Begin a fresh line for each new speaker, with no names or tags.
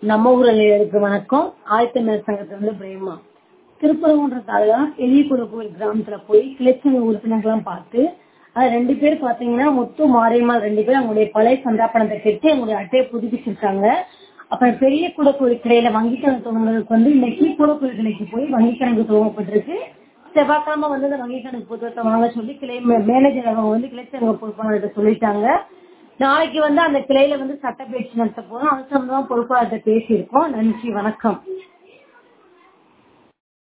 நம்ம ஊர் நேயருக்கு வணக்கம் ஆயத்தமிழர் சங்கத்திலிருந்து பிரேமா திருப்பரங்குன்றத்தால எலிக்குள கோயில் கிராமத்துல போய் கிளச்சங்க உறுப்பினர்கள்லாம் பார்த்து அது ரெண்டு பேர் பாத்தீங்கன்னா முத்து மாரியம்மாள் ரெண்டு பேரும் அவங்களுடைய பழைய சந்தா பணத்தை கட்டி அவங்களுடைய அட்டையை புதுப்பிச்சிருக்காங்க அப்புறம் பெரிய குடக்கோயில் கிளையில வங்கி கணக்கு துவங்குறதுக்கு வந்து இன்னைக்கு குடக்கோயில் கிளைக்கு போய் வங்கி கணக்கு துவங்கப்பட்டிருக்கு செவ்வாய்க்கிழமை வந்து அந்த வங்கி கணக்கு புத்தகத்தை வாங்க சொல்லி கிளை மேனேஜர் அவங்க வந்து கிளைச்சங்க பொறுப்பாளர்கிட்ட சொல்லிட்டாங்க நாளைக்கு வந்து அந்த கிளையில வந்து சட்ட பயிற்சி நடத்த போறோம் அது சம்பந்தமா பொறுப்பாளர்கிட்ட பேசியிருக்கோம் நன்றி வணக்கம்